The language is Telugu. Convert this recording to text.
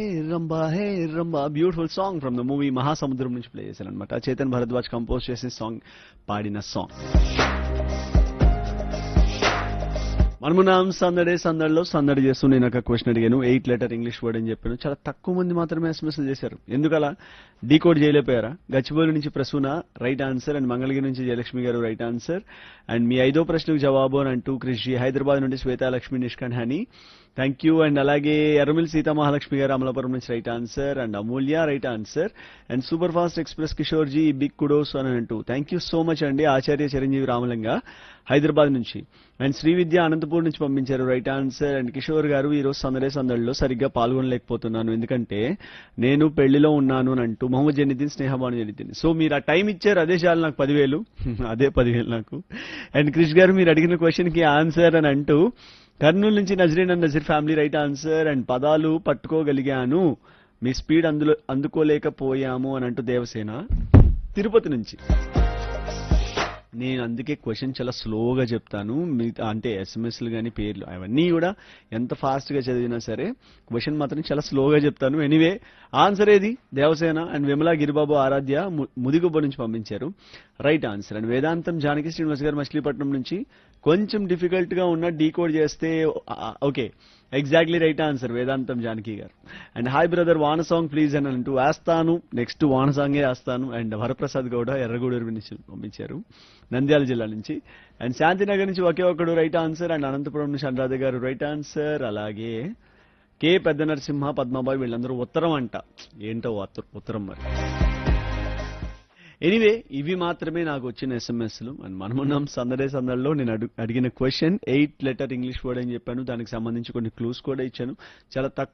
rumba hey Rambha beautiful song from the movie Mahasamudram నుంచి ప్లే చేశాను అనమాట చేతన్ భరద్వాజ్ కంపోజ్ చేసిన సాంగ్ పాడిన సాంగ్ మనమున్నాం సందడే సందడిలో సందడి చేస్తూ నేను ఒక క్వశ్చన్ అడిగాను ఎయిట్ లెటర్ ఇంగ్లీష్ వర్డ్ అని చెప్పాను చాలా తక్కువ మంది మాత్రమే ఎస్ఎంఎస్లు చేశారు ఎందుకలా డీకోడ్ చేయలేకపోయారా గచ్చిబౌలి నుంచి Prasuna right answer and Mangalagiri నుంచి జయలక్ష్మి గారు రైట్ ఆన్సర్ అండ్ మీ ఐదో ప్రశ్నకు జవాబు అని అంటూ కృషి హైదరాబాద్ నుండి Swetha Lakshmi Nishkan honey thank you and అలాగే ఎర్రమిల్ సీతామహాలక్ష్మి గారు అమలాపురం నుంచి right answer and Amulya right answer and super fast express Kishore ji big kudos అని అంటూ థ్యాంక్ యూ సో మచ్ అండి ఆచార్య చిరంజీవి రామలింగ హైదరాబాద్ నుంచి అండ్ శ్రీ విద్య అనంతపూర్ నుంచి పంపించారు రైట్ ఆన్సర్ అండ్ కిషోర్ గారు ఈ రోజు సందడే సందడిలో సరిగ్గా పాల్గొనలేకపోతున్నాను ఎందుకంటే నేను పెళ్లిలో ఉన్నాను అని అంటూ మొహమ్మద్ జనిద్దీన్ స్నేహబాను జనిద్దీన్ సో మీరు ఆ టైం ఇచ్చారు అదే చాలు నాకు పదివేలు అదే పదివేలు నాకు అండ్ క్రిష్ గారు మీరు అడిగిన క్వశ్చన్ కి ఆన్సర్ అని అంటూ కర్నూలు నుంచి Nazreen and Nazeer family right answer and పదాలు పట్టుకోగలిగాను మీ స్పీడ్ అందులో అందుకోలేకపోయాము అని అంటూ దేవసేన తిరుపతి నుంచి నేను అందుకే క్వశ్చన్ చాలా స్లోగా చెప్తాను మిగతా అంటే ఎస్ఎంఎస్లు కానీ పేర్లు అవన్నీ కూడా ఎంత ఫాస్ట్గా చదివినా సరే క్వశ్చన్ మాత్రం చాలా స్లోగా చెప్తాను ఎనీవే ఆన్సర్ ఏది దేవసేన అండ్ విమలా గిరిబాబు ఆరాధ్య ము- ముదిగుబ్బ నుంచి పంపించారు రైట్ ఆన్సర్ అండ్ వేదాంతం జానకి శ్రీనివాస్ గారు మచిలీపట్నం నుంచి కొంచెం డిఫికల్ట్ గా ఉన్న డీకోడ్ చేస్తే okay exactly right answer Vedantam Janaki garu and hi brother వాన సాంగ్ ప్లీజ్ అని అంటూ వేస్తాను నెక్స్ట్ వాన సాంగే వేస్తాను అండ్ వరప్రసాద్ గౌడ ఎర్రగూడూరు నుంచి పంపించారు నంద్యాల జిల్లా నుంచి అండ్ శాంతినగర్ నుంచి ఒకే ఒకడు రైట్ ఆన్సర్ అండ్ అనంతపురం నుంచి అనురాధ గారు రైట్ ఆన్సర్ అలాగే కే పెద్ద నరసింహ పద్మాబాయి వీళ్ళందరూ ఉత్తరం అంట ఏంటో ఉత్తర- ఉత్తరం మరి ఎనీవే ఇవి మాత్రమే నాకు వచ్చిన ఎస్ఎంఎస్లు అండ్ మనమున్నాం సందడే సందడిలో నేను అడు- అడిగిన question eight letter English word అని చెప్పాను దానికి సంబంధించి కొన్ని క్లూస్ కూడా ఇచ్చాను చాలా తక్కువ